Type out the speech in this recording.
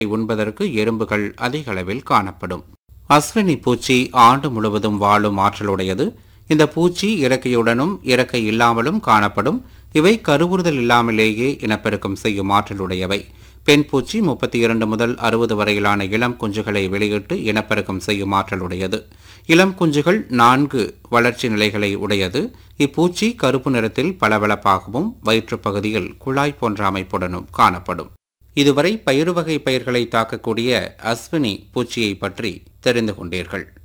உண்பதற்கு எறும்புகள் அதிக அளவில் காணப்படும் அஸ்வினி பூச்சி ஆண்டு முழுவதும் வாழும் ஆற்றலுடையது இந்த பூச்சி இறக்கையுடனும் இறக்கை இல்லாமலும் காணப்படும் இவை கருவுறுதல் இல்லாமலேயே இனப்பெருக்கம் செய்யும் ஆற்றலுடையவை பெண் பூச்சி முப்பத்தி இரண்டு முதல் அறுபது வரையிலான இளம் குஞ்சுகளை வெளியிட்டு இனப்பெருக்கம் செய்யும் ஆற்றலுடையது இளம் குஞ்சுகள் நான்கு வளர்ச்சி நிலைகளை உடையது இப்பூச்சி கருப்பு நிறத்தில் பளபளப்பாகவும் வயிற்றுப் பகுதியில் குழாய் போன்ற அமைப்புடனும் காணப்படும் இதுவரை பயிறு வகை பயிர்களை தாக்கக்கூடிய அஸ்வினி பூச்சியை பற்றி தெரிந்து கொண்டீர்கள்